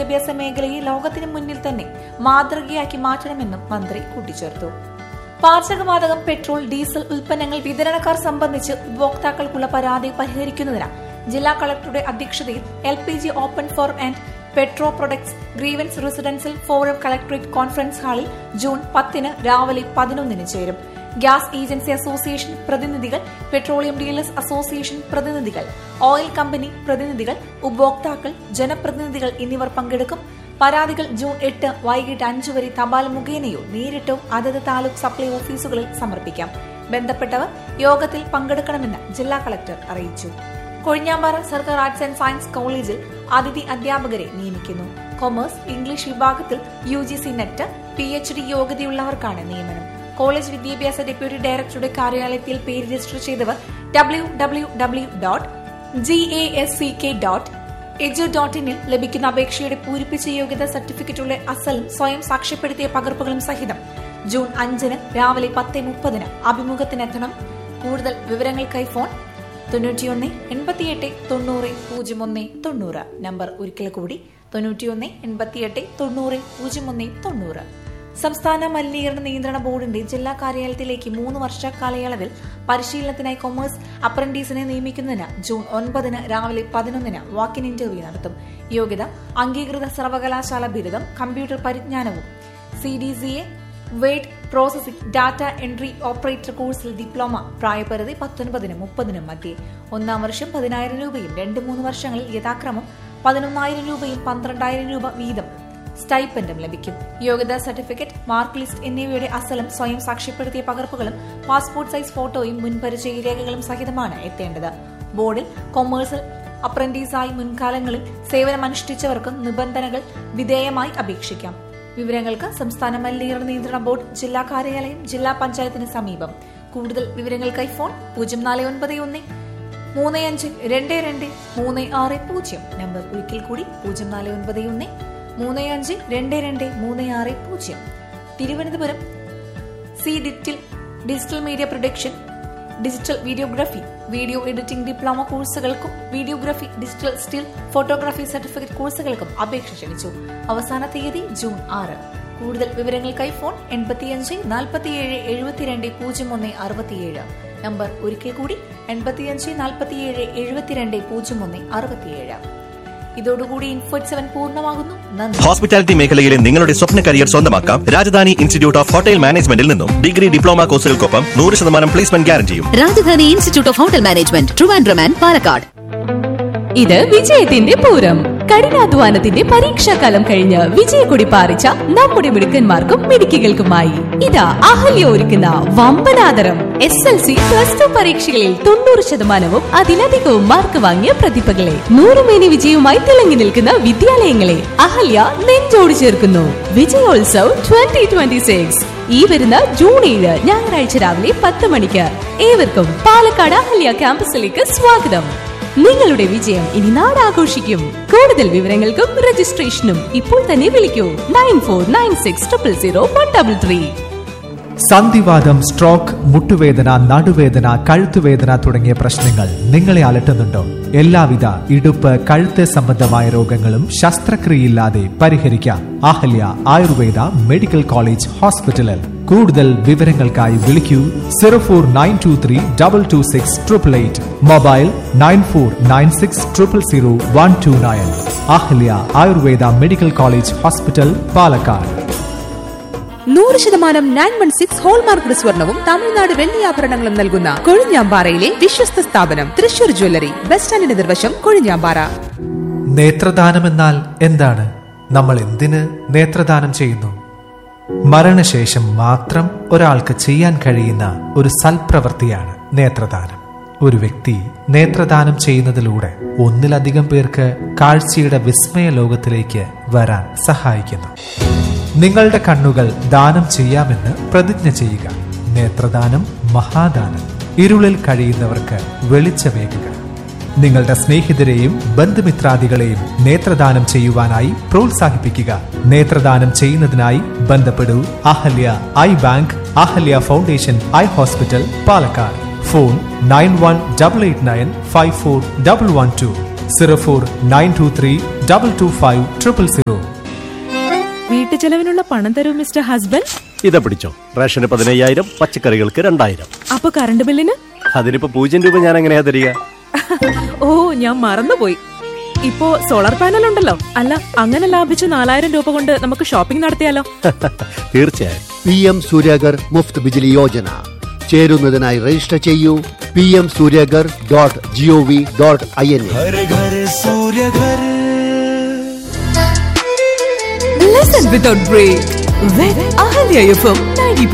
വിദ്യാഭ്യാസ മേഖലയെ ലോകത്തിന് മുന്നിൽ തന്നെ മാതൃകയാക്കി മാറ്റണമെന്നും മന്ത്രി കൂട്ടിച്ചേർത്തു പാചകവാതകം പെട്രോൾ ഡീസൽ ഉൽപ്പന്നങ്ങൾ വിതരണക്കാർ സംബന്ധിച്ച് ഉപഭോക്താക്കൾക്കുള്ള പരാതി പരിഹരിക്കുന്നതിന് ജില്ലാ കളക്ടറുടെ അധ്യക്ഷതയിൽ L P G open forum and petro products grievance residential forum collectorate conference ഹാളിൽ ജൂൺ പത്തിന് രാവിലെ പതിനൊന്നിന് ചേരും ഗ്യാസ് ഏജൻസി അസോസിയേഷൻ പ്രതിനിധികൾ പെട്രോളിയം ഡീലേഴ്സ് അസോസിയേഷൻ പ്രതിനിധികൾ ഓയിൽ കമ്പനി പ്രതിനിധികൾ ഉപഭോക്താക്കൾ ജനപ്രതിനിധികൾ എന്നിവർ പങ്കെടുക്കും പരാതികൾ ജൂൺ എട്ട് വൈകിട്ട് അഞ്ചു വരെ തപാൽ മുഖേനയോ നേരിട്ടോ അതത് താലൂക്ക് സപ്ലൈ ഓഫീസുകളിൽ സമർപ്പിക്കാം ബന്ധപ്പെട്ടവർ യോഗത്തിൽ പങ്കെടുക്കണമെന്ന് ജില്ലാ കളക്ടർ അറിയിച്ചു കൊഴിഞ്ഞാമ്പാറ സർക്കാർ ആർട്സ് ആൻഡ് സയൻസ് കോളേജിൽ അതിഥി അധ്യാപകരെ നിയമിക്കുന്നു കൊമേഴ്സ് ഇംഗ്ലീഷ് വിഭാഗത്തിൽ U G C net P H D യോഗ്യതയുള്ളവർക്കാണ് നിയമനം കോളേജ് വിദ്യാഭ്യാസ ഡെപ്യൂട്ടി ഡയറക്ടറുടെ കാര്യാലയത്തിൽ പേര് രജിസ്റ്റർ ചെയ്തവർ W W W dot G A S C K dot edu dot ഇനിൽ ലഭിക്കുന്ന അപേക്ഷയുടെ പൂരിപ്പിച്ച യോഗ്യത സർട്ടിഫിക്കറ്റുള്ള അസലും സ്വയം സാക്ഷ്യപ്പെടുത്തിയ പകർപ്പുകളും സഹിതം ജൂൺ അഞ്ചിന് രാവിലെ പത്ത് മുപ്പതിന് അഭിമുഖത്തിനെത്തണം കൂടുതൽ വിവരങ്ങൾക്കായി ഫോൺ തൊണ്ണൂറ്റിയൊന്ന് എൺപത്തിയെട്ട് തൊണ്ണൂറ് പൂജ്യം ഒന്ന് തൊണ്ണൂറ് നമ്പർ ഒരിക്കൽ കൂടി തൊണ്ണൂറ്റിയൊന്ന് എൺപത്തിയെട്ട് തൊണ്ണൂറ് പൂജ്യം ഒന്ന് തൊണ്ണൂറ് സംസ്ഥാന മലിനീകരണ നിയന്ത്രണ ബോർഡിന്റെ ജില്ലാ കാര്യാലയത്തിലേക്ക് മൂന്ന് വർഷ കാലയളവിൽ പരിശീലനത്തിനായി കൊമേഴ്സ് അപ്രന്റീസിനെ നിയമിക്കുന്നതിന് ജൂൺ ഒൻപതിന് രാവിലെ പതിനൊന്നിന് വാക്കിൻ ഇന്റർവ്യൂ നടത്തും യോഗ്യത അംഗീകൃത സർവകലാശാല ബിരുദം കമ്പ്യൂട്ടർ പരിജ്ഞാനവും C D C A word processing data entry operator കോഴ്സിൽ ഡിപ്ലോമ പ്രായപരിധി പത്തൊൻപതിനും മുപ്പതിനും മധ്യേ ഒന്നാം വർഷം പതിനായിരം രൂപയും രണ്ട് മൂന്ന് വർഷങ്ങളിൽ യഥാക്രമം പതിനൊന്നായിരം രൂപയും പന്ത്രണ്ടായിരം രൂപ വീതം സ്റ്റൈപ്പൻഡും ലഭിക്കും യോഗ്യതാ സർട്ടിഫിക്കറ്റ് മാർക്ക് ലിസ്റ്റ് എന്നിവയുടെ അസലും സ്വയം സാക്ഷ്യപ്പെടുത്തിയ പകർപ്പുകളും പാസ്പോർട്ട് സൈസ് ഫോട്ടോയും മുൻപരിചയ രേഖകളും സഹിതമാണ് എത്തേണ്ടത് ബോർഡിൽ കൊമേഴ്സിൽ അപ്രന്റീസായി മുൻകാലങ്ങളിൽ സേവനമനുഷ്ഠിച്ചവർക്കും നിബന്ധനകൾ വിധേയമായി അപേക്ഷിക്കാം വിവരങ്ങൾക്ക് സംസ്ഥാന മലിനീകരണ നിയന്ത്രണ ബോർഡ് ജില്ലാ കാര്യാലയം ജില്ലാ പഞ്ചായത്തിന് സമീപം കൂടുതൽ വിവരങ്ങൾക്കായി ഫോൺ പൂജ്യം നാല് ഒൻപത് ഒന്ന് മൂന്ന് അഞ്ച് രണ്ട് രണ്ട് മൂന്ന് ആറ് പൂജ്യം നമ്പർ ഒരിക്കൽ കൂടി പൂജ്യം നാല് ഒൻപത് ഒന്ന് മൂന്ന് അഞ്ച് രണ്ട് രണ്ട് മൂന്ന് ആറ് പൂജ്യം Thiruvananthapuram C digital digital media production digital videography video editing diploma കോഴ്സുകൾക്കും videography digital still photography certificate കോഴ്സുകൾക്കും അപേക്ഷ ക്ഷണിച്ചു അവസാന തീയതി ജൂൺ ആറ് കൂടുതൽ വിവരങ്ങൾക്കായി ഫോൺ എൺപത്തിയഞ്ച് നാൽപ്പത്തിയേഴ് എഴുപത്തിരണ്ട് പൂജ്യം ഒന്ന് അറുപത്തിയേഴ് നമ്പർ ഒരിക്കൽ കൂടി എൺപത്തിയഞ്ച് നാൽപ്പത്തിയേഴ് എഴുപത്തിരണ്ട് പൂജ്യം ഒന്ന് അറുപത്തിയേഴ് ഇതോടുകൂടി ഇൻഫോറ്റ് സെവൻ പൂർണ്ണമാകുന്നു നന്ദി ഹോസ്പിറ്റാലിറ്റി മേഖലയിലെ നിങ്ങളുടെ സ്വപ്ന കരിയർ സ്വന്തമാക്കാം രാജധാനി ഇൻസ്റ്റിറ്റ്യൂട്ട് ഓഫ് ഹോട്ടൽ മാനേജ്മെന്റിൽ നിന്നും ഡിഗ്രി ഡിപ്ലോമ കോഴ്സുകൾക്കൊപ്പം നൂറ് ശതമാനം പ്ലേസ്മെന്റ് ഗ്യാരണ്ടിയും Rajadhani institute of hotel management Trivandrum and Palakkad ഇത് വിജയത്തിന്റെ പൂരം കഠിനാധ്വാനത്തിന്റെ പരീക്ഷാകാലം കഴിഞ്ഞ് വിജയക്കൊടി പാറിച്ച നമ്മുടെ മിടുക്കന്മാർക്കും മിടുക്കികൾക്കുമായി ഇതാ അഹല്യ ഒരുക്കുന്ന വമ്പനാദരം S L C plus two പരീക്ഷകളിൽ തൊണ്ണൂറ് ശതമാനവും അതിലധികവും മാർക്ക് വാങ്ങിയ പ്രതിഭകളെ നൂറുമേനി വിജയവുമായി തിളങ്ങി നിൽക്കുന്ന വിദ്യാലയങ്ങളെ അഹല്യ നെഞ്ചോട് ചേർക്കുന്നു വിജയോത്സവ് ട്വന്റി ട്വന്റി സിക്സ് ഈ വരുന്ന ജൂൺ ഏഴ് ഞായറാഴ്ച രാവിലെ പത്ത് മണിക്ക് ഏവർക്കും പാലക്കാട് അഹല്യ ക്യാമ്പസിലേക്ക് സ്വാഗതം നിങ്ങളുടെ വിജയം ഇനി നാടാഘോഷിക്കും കൂടുതൽ വിവരങ്ങൾക്കും രജിസ്ട്രേഷനും ഇപ്പോൾ തന്നെ വിളിക്കൂ nine four nine six triple zero one double three സന്ധിവാദം സ്ട്രോക്ക് മുട്ടുവേദന നടുവേദന കഴുത്തുവേദന തുടങ്ങിയ പ്രശ്നങ്ങൾ നിങ്ങളെ അലട്ടുന്നുണ്ടോ എല്ലാവിധ ഇടുപ്പ് കഴുത്ത് സംബന്ധമായ രോഗങ്ങളും ശസ്ത്രക്രിയയില്ലാതെ പരിഹരിക്കാം അഹല്യ ആയുർവേദ മെഡിക്കൽ കോളേജ് ഹോസ്പിറ്റലിൽ കൂടുതൽ വിവരങ്ങൾക്കായി വിളിക്കൂ zero four nine two three double two six triple eight mobile nine four nine six triple zero one two nine Ahalia Ayurveda medical college hospital Palakkad നൂറ് ശതമാനം നയൻ വൺ സിക്സ് ഹോൾമാർക്ക് സ്വർണവും തമിഴ്നാട് വെള്ളിയാഭരണങ്ങളും നൽകുന്ന കൊഴിഞ്ഞാമ്പാറയിലെ വിശ്വസ്ത സ്ഥാപനം തൃശൂർ ജ്വല്ലറി ബസ് സ്റ്റാൻഡിന് നിർവശം കൊഴിഞ്ഞാമ്പാറ നേത്രദാനമെന്നാൽ എന്താണ് നമ്മൾ എന്തിന് നേത്രദാനം ചെയ്യുന്നു മരണശേഷം മാത്രം ഒരാൾക്ക് ചെയ്യാൻ കഴിയുന്ന ഒരു സൽപ്രവൃത്തിയാണ് നേത്രദാനം ഒരു വ്യക്തി നേത്രദാനം ചെയ്യുന്നതിലൂടെ ഒന്നിലധികം പേർക്ക് കാഴ്ചയുടെ വിസ്മയ ലോകത്തിലേക്ക് വരാൻ സഹായിക്കുന്നു നിങ്ങളുടെ കണ്ണുകൾ ദാനം ചെയ്യാമെന്ന് പ്രതിജ്ഞ ചെയ്യുക നേത്രദാനം മഹാദാനം ഇരുളിൽ കഴിയുന്നവർക്ക് വെളിച്ചമേകുക നിങ്ങളുടെ സ്നേഹിതരെയും ബന്ധുമിത്രാദികളെയും നേത്രദാനം ചെയ്യുവാനായി പ്രോത്സാഹിപ്പിക്കുക നേത്രദാനം ചെയ്യുന്നതിനായി ബന്ധപ്പെടൂ Ahalia eye bank Ahalia foundation eye hospital Palakkad phone nine one double eight nine five four double one two zero four nine two three double two five triple zero വീട്ടു ചെലവിനുള്ള പണം തരൂ മിസ്റ്റർ ഹസ്ബൻഡ് ഇതാ പിടിച്ചോ റേഷന് പതിനയ്യായിരം പച്ചക്കറികൾക്ക് രണ്ടായിരം അപ്പൊ കറണ്ട് ബില്ലിന് അതിനിപ്പോ പൂജ്യം രൂപ ഞാൻ എങ്ങനെയാ തരിക ഓ ഞാൻ മറന്നുപോയി ഇപ്പോ സോളാർ പാനൽ ഉണ്ടല്ലോ അല്ല അങ്ങനെ ലാഭിച്ച നാലായിരം രൂപ കൊണ്ട് നമുക്ക് ഷോപ്പിംഗ് നടത്തിയാലോ തീർച്ചയായും പി എം സൂര്യഗർ മുഫ്ത് ബിജ്ലി യോജന ചേരുന്നതിനായി രജിസ്റ്റർ ചെയ്യൂ P M Suryaghar dot G O V dot I N Listen without break with Ahalya FM 90.4